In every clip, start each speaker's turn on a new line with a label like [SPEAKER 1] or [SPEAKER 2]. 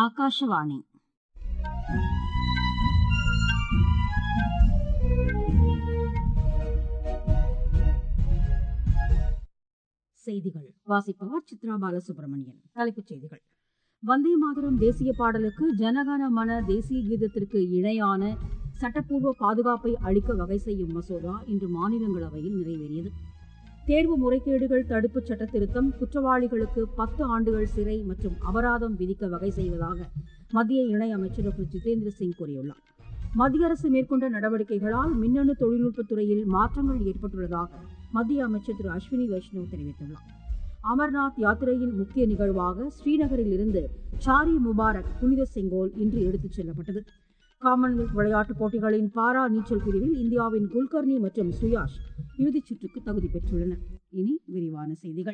[SPEAKER 1] ಆಕಾಶವಾಣಿ செய்திகள் வாசிப்பவர் சித்ரா பாலசுப்ரமணியன் தலைப்புச் செய்திகள் வந்தே மாதரம் தேசிய பாடலுக்கு ஜனகன மன தேசிய கீதத்திற்கு இணையான சட்டப்பூர்வ பாதுகாப்பை அளிக்க வகை செய்யும் மசோதா இன்று மாநிலங்களவையில் நிறைவேறியது தேர்வு முறைகேடுகள் தடுப்புச் சட்ட திருத்தம் குற்றவாளிகளுக்கு பத்து ஆண்டுகள் சிறை மற்றும் அபராதம் விதிக்க வகை செய்வதாக மத்திய இணையமைச்சர் டாக்டர் ஜிதேந்திர சிங் கூறியுள்ளார் மத்திய அரசு மேற்கொண்ட நடவடிக்கைகளால் மின்னணு தொழில்நுட்பத் துறையில் மாற்றங்கள் ஏற்பட்டுள்ளதாக மத்திய அமைச்சர் திரு அஸ்வினி வைஷ்ணவ் தெரிவித்துள்ளார் அமர்நாத் யாத்திரையின் முக்கிய நிகழ்வாக ஸ்ரீநகரில் இருந்து சாரி முபாரக் புனித செங்கோல் இன்று எடுத்துச் செல்லப்பட்டது காமன்வெல்த் விளையாட்டுப் போட்டிகளின் பாரா நீச்சல் பிரிவில் இந்தியாவின் குல்கர்னி மற்றும் சுயாஷ் இறுதிச் சுற்றுக்கு தகுதி பெற்றுள்ளனர் இனி விரிவான செய்திகள்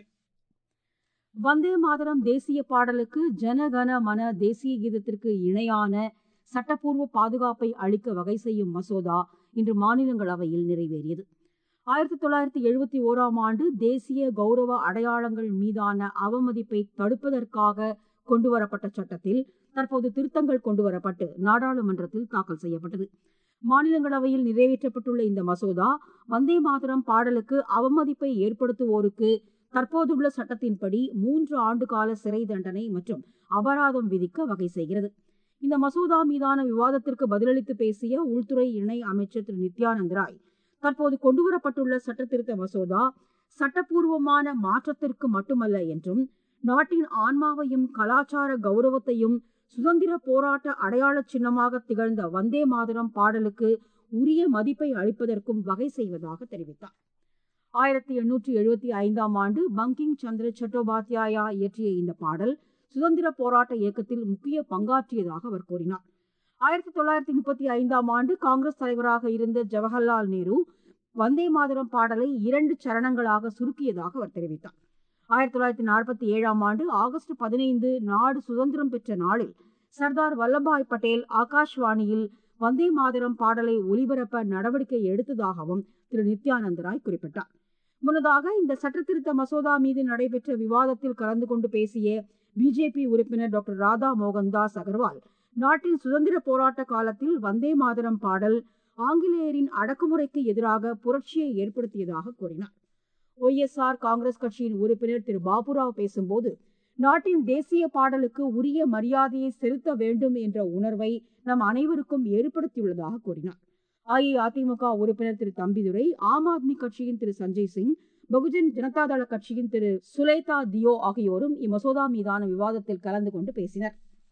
[SPEAKER 1] வந்தே மாதரம் தேசிய பாடலுக்கு ஜனகன மன தேசிய கீதத்திற்கு இணையான சட்டப்பூர்வ பாதுகாப்பை அளிக்க வகை செய்யும் மசோதா இன்று மாநிலங்களவையில் நிறைவேறியது ஆயிரத்தி தொள்ளாயிரத்தி எழுபத்தி ஓராம் ஆண்டு தேசிய கௌரவ அடையாளங்கள் மீதான அவமதிப்பை தடுப்பதற்காக கொண்டுவரப்பட்ட சட்டத்தில் தற்போது திருத்தங்கள் கொண்டுவரப்பட்டு நாடாளுமன்றத்தில் தாக்கல் செய்யப்பட்டது மாநிலங்களவையில் நிறைவேற்றப்பட்டுள்ள இந்த மசோதா வந்தே மாதரம் பாடலுக்கு அவமதிப்பை ஏற்படுத்துவோருக்கு தற்போதுள்ள சட்டத்தின்படி மூன்று ஆண்டு கால சிறை தண்டனை மற்றும் அபராதம் விதிக்க வகை செய்கிறது இந்த மசோதா மீதான விவாதத்திற்கு பதிலளித்து பேசிய உள்துறை இணை அமைச்சர் திரு நித்யானந்த் ராய் தற்போது கொண்டுவரப்பட்டுள்ள சட்டத்திருத்த மசோதா சட்டப்பூர்வமான மாற்றத்திற்கு மட்டுமல்ல என்றும் நாட்டின் ஆன்மாவையும் கலாச்சார கௌரவத்தையும் சுதந்திர போராட்ட அடையாள சின்னமாக திகழ்ந்த வந்தே மாதரம் பாடலுக்கு உரிய மதிப்பை அளிப்பதற்கும் வகை செய்வதாக தெரிவித்தார் ஆயிரத்தி எண்ணூற்றி எழுபத்தி ஐந்தாம் ஆண்டு பங்கிங் சந்திர சட்டோபாத்யாயா இயற்றிய இந்த பாடல் சுதந்திர போராட்ட இயக்கத்தில் முக்கிய பங்காற்றியதாக அவர் கூறினார் ஆயிரத்தி தொள்ளாயிரத்தி முப்பத்தி ஐந்தாம் ஆண்டு காங்கிரஸ் தலைவராக இருந்த ஜவஹர்லால் நேரு வந்தே மாதரம் பாடலை இரண்டு சரணங்களாக சுருக்கியதாக அவர் தெரிவித்தார் ஆயிரத்தி தொள்ளாயிரத்தி நாற்பத்தி ஏழாம் ஆண்டு ஆகஸ்ட் பதினைந்து நாடு சுதந்திரம் பெற்ற நாளில் சர்தார் வல்லபாய் பட்டேல் ஆகாஷ்வாணியில் வந்தே மாதரம் பாடலை ஒலிபரப்ப நடவடிக்கை எடுத்ததாகவும் திரு நித்யானந்த ராய் குறிப்பிட்டார் முன்னதாக இந்த சட்டத்திருத்த மசோதா மீது நடைபெற்ற விவாதத்தில் கலந்து கொண்டு பேசிய பிஜேபி உறுப்பினர் டாக்டர் ராதா மோகன்தாஸ் அகர்வால் நாட்டின் சுதந்திர போராட்ட காலத்தில் வந்தே மாதரம் பாடல் ஆங்கிலேயரின் அடக்குமுறைக்கு எதிராக புரட்சியை ஏற்படுத்தியதாக கூறினார் ஒய்எஸ்ஆர் காங்கிரஸ் கட்சியின் உறுப்பினர் திரு பாபுராவ் பேசும்போது நாட்டின் தேசிய பாடலுக்கு உரிய மரியாதையை செலுத்த வேண்டும் என்ற உணர்வை நம் அனைவருக்கும் ஏற்படுத்தியுள்ளதாக கூறினார் அஇஅதிமுக உறுப்பினர் திரு தம்பிதுரை ஆம் ஆத்மி கட்சியின் திரு சஞ்சய் சிங் பகுஜன் ஜனதாதள கட்சியின் திரு சுலேதா தியோ ஆகியோரும் இம்மசோதா மீதான விவாதத்தில் கலந்து கொண்டு பேசினர்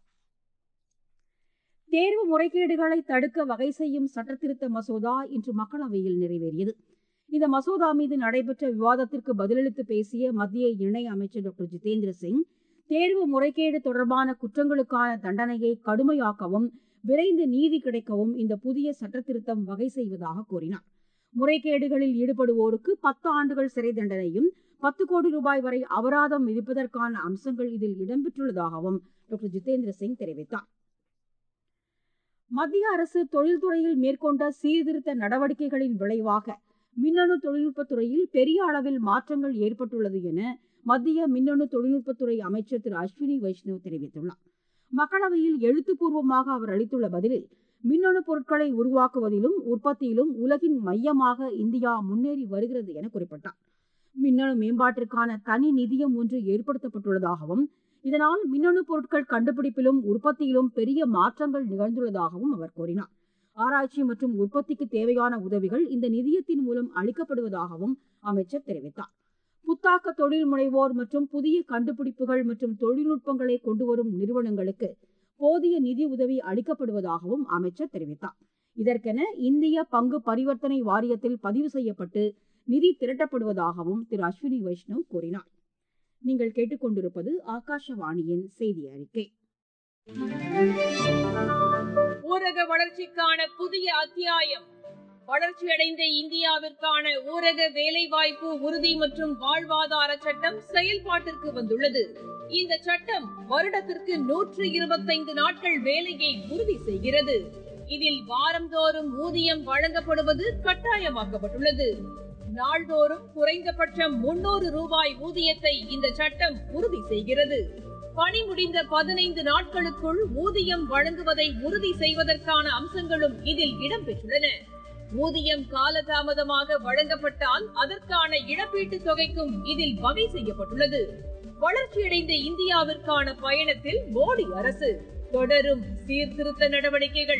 [SPEAKER 1] தேர்வு முறைகேடுகளை தடுக்க வகை செய்யும் சட்டத்திருத்த மசோதா இன்று மக்களவையில் நிறைவேறியது இந்த மசோதா மீது நடைபெற்ற விவாதத்திற்கு பதிலளித்து பேசிய மத்திய இணை அமைச்சர் டாக்டர் ஜிதேந்திர சிங் தேர்வு முறைகேடு தொடர்பான குற்றங்களுக்கான தண்டனையை கடுமையாக்கவும் விரைந்து நீதி கிடைக்கவும் இந்த புதிய சட்டத்திருத்தம் வகை செய்வதாக கூறினார் முறைகேடுகளில் ஈடுபடுவோருக்கு பத்து ஆண்டுகள் சிறை தண்டனையும் பத்து கோடி ரூபாய் வரை அபராதம் விதிப்பதற்கான அம்சங்கள் இதில் இடம்பெற்றுள்ளதாகவும் டாக்டர் ஜிதேந்திர சிங் தெரிவித்தார் மத்திய அரசு தொழில்துறையில் மேற்கொண்ட சீர்திருத்த நடவடிக்கைகளின் விளைவாக மின்னணு தொழில்நுட்பத்துறையில் பெரிய அளவில் மாற்றங்கள் ஏற்பட்டுள்ளது என மத்திய மின்னணு தொழில்நுட்பத்துறை அமைச்சர் திரு அஸ்வினி வைஷ்ணவ் தெரிவித்துள்ளார் மக்களவையில் எழுத்துப்பூர்வமாக அவர் அளித்துள்ள பதிலில் மின்னணு பொருட்களை உருவாக்குவதிலும் உற்பத்தியிலும் உலகின் மையமாக இந்தியா முன்னேறி வருகிறது என குறிப்பிட்டார் மின்னணு மேம்பாட்டிற்கான தனி நிதியம் ஒன்று ஏற்படுத்தப்பட்டுள்ளதாகவும் இதனால் மின்னணு பொருட்கள் கண்டுபிடிப்பிலும் உற்பத்தியிலும் பெரிய மாற்றங்கள் நிகழ்ந்துள்ளதாகவும் அவர் கூறினார் ஆராய்ச்சி மற்றும் உற்பத்திக்கு தேவையான உதவிகள் இந்த நிதியத்தின் மூலம் அளிக்கப்படுவதாகவும் அமைச்சர் தெரிவித்தார் புத்தாக்க தொழில் முனைவோர் மற்றும் புதிய கண்டுபிடிப்புகள் மற்றும் தொழில்நுட்பங்களை கொண்டுவரும் நிறுவனங்களுக்கு போதிய நிதி உதவி அளிக்கப்படுவதாகவும் அமைச்சர் தெரிவித்தார் இதற்கென இந்திய பங்கு பரிவர்த்தனை வாரியத்தில் பதிவு செய்யப்பட்டு நிதி திரட்டப்படுவதாகவும் திரு அஸ்வினி வைஷ்ணவ் கூறினார் நீங்கள் கேட்டுக்கொண்டிருப்பது ஆகாஷவாணியின் செய்தி அறிக்கை
[SPEAKER 2] ஊரக வளர்ச்சிக்கான புதிய அத்தியாயம் வளர்ச்சியடைந்த இந்தியாவிற்கான ஊரக வேலைவாய்ப்பு உறுதி மற்றும் வாழ்வாதார சட்டம் செயல்பாட்டிற்கு வந்துள்ளது இந்த சட்டம் வருடத்திற்கு நூற்று இருபத்தைந்து நாட்கள் வேலையை உறுதி செய்கிறது இதில் வாரந்தோறும் ஊதியம் வழங்கப்படுவது கட்டாயமாக்கப்பட்டுள்ளது நாள்தோறும் குறைந்தபட்சம் முன்னூறு ரூபாய் ஊதியத்தை இந்த சட்டம் உறுதி செய்கிறது பணி முடிந்த பதினைந்து நாட்களுக்குள் ஊதியம் வழங்குவதை உறுதி செய்வதற்கான அம்சங்களும் இதில் இடம்பெற்றுள்ளன ஊதியம் காலதாமதமாக வழங்கப்பட்டால் அதற்கான இழப்பீட்டுத் தொகைக்கும் இதில் வகை செய்யப்பட்டுள்ளது வளர்ச்சியடைந்த இந்தியாவிற்கான பயணத்தில் மோடி அரசு தொடரும் சீர்திருத்த நடவடிக்கைகள்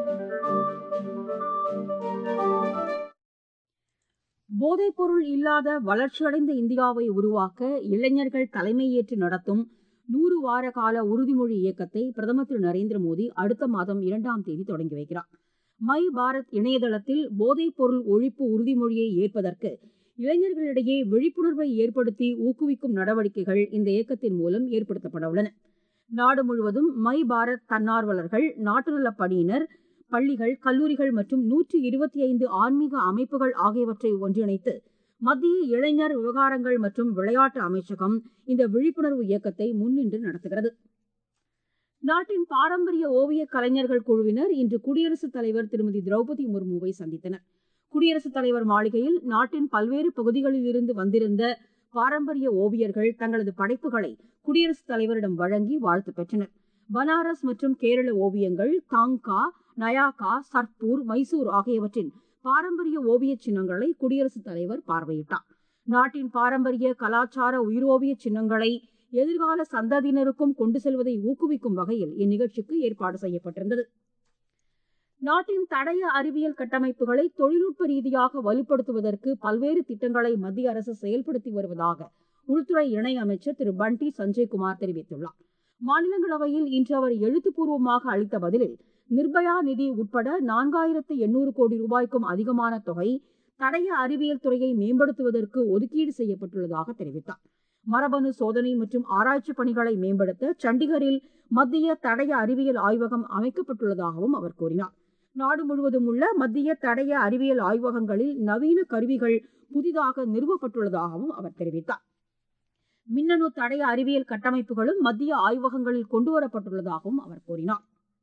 [SPEAKER 1] போதைப்பொருள் இல்லாத வளர்ச்சியடைந்த இந்தியாவை உருவாக்க இளைஞர்கள் தலைமையேற்று நடத்தும் நூறு வார கால உறுதிமொழி இயக்கத்தை பிரதமர் திரு நரேந்திர மோடி அடுத்த மாதம் இரண்டாம் தேதி தொடங்கி வைக்கிறார் மை பாரத் இணையதளத்தில் போதைப்பொருள் ஒழிப்பு உறுதிமொழியை ஏற்பதற்கு இளைஞர்களிடையே விழிப்புணர்வை ஏற்படுத்தி ஊக்குவிக்கும் நடவடிக்கைகள் இந்த இயக்கத்தின் மூலம் ஏற்படுத்தப்பட உள்ளன நாடு முழுவதும் மை பாரத் தன்னார்வலர்கள் நாட்டு நலப் பணியினர் பள்ளிகள் கல்லூரிகள் மற்றும் நூற்றி இருபத்தி ஐந்து ஆன்மீக அமைப்புகள் ஆகியவற்றை ஒன்றிணைத்து மத்திய இளைஞர் விவகாரங்கள் மற்றும் விளையாட்டு அமைச்சகம் இந்த விழிப்புணர்வு இயக்கத்தை முன்னின்று நடத்துகிறது நாட்டின் பாரம்பரிய ஓவிய கலைஞர்கள் குழுவினர் இன்று குடியரசுத் தலைவர் திருமதி திரௌபதி முர்முவை சந்தித்தனர் குடியரசுத் தலைவர் மாளிகையில் நாட்டின் பல்வேறு பகுதிகளில் இருந்து வந்திருந்த பாரம்பரிய ஓவியர்கள் தங்களது படைப்புகளை குடியரசுத் தலைவரிடம் வழங்கி வாழ்த்து பெற்றனர் பனாரஸ் மற்றும் கேரள ஓவியங்கள் தாங்கா நயாகா சர்பூர் மைசூர் ஆகியவற்றின் பாரம்பரிய ஓவிய சின்னங்களை குடியரசுத் தலைவர் பார்வையிட்டார் நாட்டின் பாரம்பரிய கலாச்சார உயிரோவிய சின்னங்களை எதிர்கால சந்ததியினருக்கும் கொண்டு செல்வதை ஊக்குவிக்கும் வகையில் இந்நிகழ்ச்சிக்கு ஏற்பாடு செய்யப்பட்டிருந்தது நாட்டின் தடய அறிவியல் கட்டமைப்புகளை தொழில்நுட்ப ரீதியாக வலுப்படுத்துவதற்கு பல்வேறு திட்டங்களை மத்திய அரசு செயல்படுத்தி வருவதாக உள்துறை இணை அமைச்சர் திரு பண்டி சஞ்சய்குமார் தெரிவித்துள்ளார் மாநிலங்களவையில் இன்று அவர் எழுத்துப்பூர்வமாக அளித்த பதிலில் நிர்பயா நிதி உட்பட நான்காயிரத்து எண்ணூறு கோடி ரூபாய்க்கும் அதிகமான தொகை தடய அறிவியல் துறையை மேம்படுத்துவதற்கு ஒதுக்கீடு செய்யப்பட்டுள்ளதாக தெரிவித்தார் மரபணு சோதனை மற்றும் ஆராய்ச்சி பணிகளை மேம்படுத்த சண்டிகரில் மத்திய தடய அறிவியல் ஆய்வகம் அமைக்கப்பட்டுள்ளதாகவும் அவர் கூறினார் நாடு முழுவதும் உள்ள மத்திய தடய அறிவியல் ஆய்வகங்களில் நவீன கருவிகள் புதிதாக நிறுவப்பட்டுள்ளதாகவும் அவர் தெரிவித்தார் மின்னணு தடய அறிவியல் கட்டமைப்புகளும் மத்திய ஆய்வகங்களில் கொண்டுவரப்பட்டுள்ளதாகவும் அவர் கூறினார்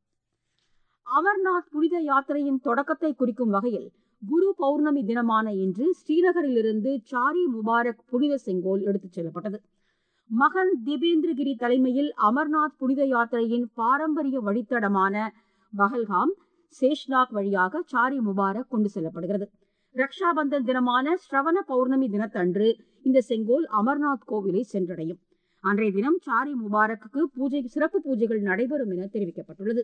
[SPEAKER 1] அமர்நாத் புனித யாத்திரையின் தொடக்கத்தை குறிக்கும் வகையில் குரு பௌர்ணமி தினமான இன்று ஸ்ரீநகரிலிருந்து சாரி முபாரக் புனித செங்கோல் எடுத்துச் செல்லப்பட்டது மகன் திபேந்திரகிரி தலைமையில் அமர்நாத் புனித யாத்திரையின் பாரம்பரிய வழித்தடமான பஹல்காம் சேஷ்நாக் வழியாக சாரி முபாரக் கொண்டு செல்லப்படுகிறது ரக்ஷாபந்தன் தினமான ஸ்ரவண பௌர்ணமி தினத்தன்று இந்த செங்கோல் அமர்நாத் கோவிலை சென்றடையும் அன்றைய தினம் சாரி முபாரக்கு பூஜை சிறப்பு பூஜைகள் நடைபெறும் என தெரிவிக்கப்பட்டுள்ளது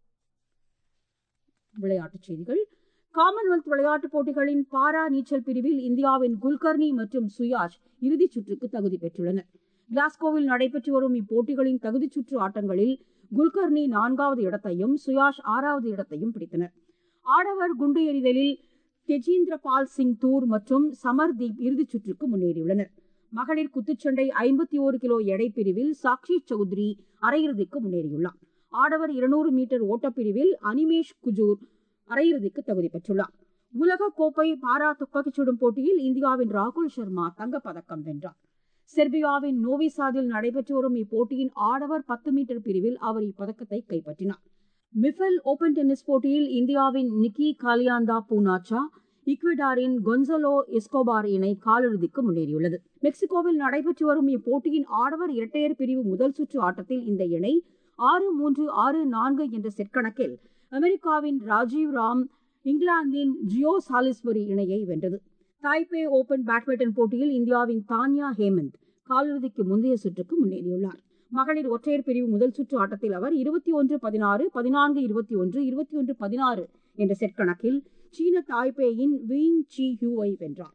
[SPEAKER 1] விளையாட்டுச் செய்திகள் காமன்வெல்த் விளையாட்டுப் போட்டிகளின் பாரா நீச்சல் பிரிவில் இந்தியாவின் குல்கர்னி மற்றும் சுயாஷ் இறுதிச் சுற்றுக்கு தகுதி பெற்றுள்ளனர் கிளாஸ்கோவில் நடைபெற்று வரும் இப்போட்டிகளின் தகுதிச் சுற்று ஆட்டங்களில் குல்கர்னி நான்காவது இடத்தையும் சுயாஷ் ஆறாவது இடத்தையும் பிடித்தனர் ஆடவர் குண்டு எறிதலில் தெஜீந்திர பால் சிங் தூர் மற்றும் சமர்தீப் இறுதிச் சுற்றுக்கு முன்னேறியுள்ளனர் மகளிர் குத்துச்சண்டை ஐம்பத்தி ஓரு கிலோ எடை பிரிவில் சாக்ஷி சௌத்ரி அரையிறுதிக்கு முன்னேறியுள்ளார் ஆடவர் இருநூறு மீட்டர் ஓட்டப்பிரிவில் அனிமேஷ் குஜூர் அரையிறுதிக்கு தகுதி பெற்றுள்ளார் உலக கோப்பை பாரா துப்பாக்கிச் சுடும் போட்டியில் இந்தியாவின் ராகுல் சர்மா தங்கப்பதக்கம் வென்றார் செர்பியாவின் நோவிசாதில் நடைபெற்று வரும் இப்போட்டியின் ஆடவர் பத்து மீட்டர் பிரிவில் அவர் இப்பதக்கத்தை கைப்பற்றினார் மிஃபெல் ஓபன் டென்னிஸ் போட்டியில் இந்தியாவின் நிக்கி காலியாந்தா பூனாச்சா ஈக்வெடாரின் கொன்சலோ எஸ்கோபார் இணை காலிறுதிக்கு முன்னேறியுள்ளது மெக்சிகோவில் நடைபெற்று வரும் இப்போட்டியின் ஆடவர் இரட்டையர் பிரிவு முதல் சுற்று ஆட்டத்தில் இந்த இணை ஆறு மூன்று ஆறு நான்கு என்ற செட் கணக்கில் அமெரிக்காவின் ராஜீவ் ராம் இங்கிலாந்தின் ஜியோ சாலிஸ்பரி இணையை வென்றது தாய்பே ஓபன் பேட்மிண்டன் போட்டியில் இந்தியாவின் தான்யா ஹேமந்த் காலிறுதிக்கு முந்தைய சுற்றுக்கு முன்னேறியுள்ளார் மகளிர் ஒற்றையர் பிரிவு முதல் சுற்று ஆட்டத்தில் அவர் இருபத்தி ஒன்று பதினாறு பதினான்கு இருபத்தி ஒன்று இருபத்தி ஒன்று பதினாறு என்ற செட் கணக்கில் சீன தாய்பேயின் விங் சி ஹியூவை வென்றார்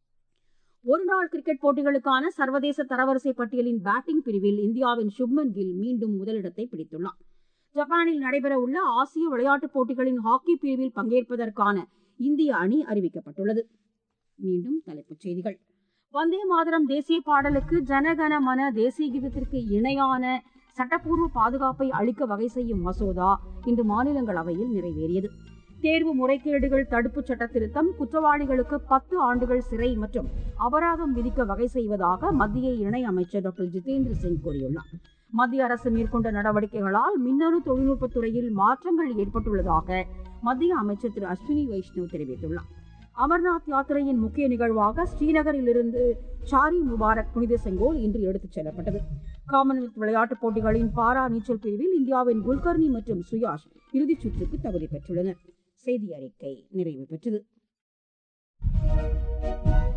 [SPEAKER 1] ஒருநாள் கிரிக்கெட் போட்டிகளுக்கான சர்வதேச தரவரிசை பட்டியலின் பேட்டிங் பிரிவில் இந்தியாவின் சுப்மன் கில் மீண்டும் முதலிடத்தை பிடித்துள்ளார் ஜப்பானில் நடைபெறவுள்ள ஆசிய விளையாட்டுப் போட்டிகளின் ஹாக்கி பிரிவில் பங்கேற்பதற்கான இந்திய அணி அறிவிக்கப்பட்டுள்ளது மீண்டும் தலைப்புச் செய்திகள் வந்தே மாதரம் தேசிய பாடலுக்கு ஜனகன மன தேசிய கீதத்திற்கு இணையான சட்டப்பூர்வ பாதுகாப்பை அளிக்க வகை செய்யும் மசோதா இன்று மாநிலங்களவையில் நிறைவேறியது தேர்வு முறைகேடுகள் தடுப்புச் சட்ட திருத்தம் குற்றவாளிகளுக்கு பத்து ஆண்டுகள் சிறை மற்றும் அபராதம் விதிக்க வகை செய்வதாக மத்திய இணை அமைச்சர் டாக்டர் ஜிதேந்திர சிங் கூறியுள்ளார் மத்திய அரசு மேற்கொண்ட நடவடிக்கைகளால் மின்னணு தொழில்நுட்பத் துறையில் மாற்றங்கள் ஏற்பட்டுள்ளதாக மத்திய அமைச்சர் திரு அஸ்வினி வைஷ்ணவ் தெரிவித்துள்ளார் அமர்நாத் யாத்திரையின் முக்கிய நிகழ்வாக ஸ்ரீநகரிலிருந்து சாரி முபாரக் புனித செங்கோல் இன்று எடுத்துச் செல்லப்பட்டது காமன்வெல்த் விளையாட்டுப் போட்டிகளின் பாரா நீச்சல் பிரிவில் இந்தியாவின் குல்கர்னி மற்றும் சுயாஷ் இறுதிச் சுற்றுக்கு தகுதி பெற்றுள்ளனர் செய்தி அறிக்கை நிறைவு பெற்றது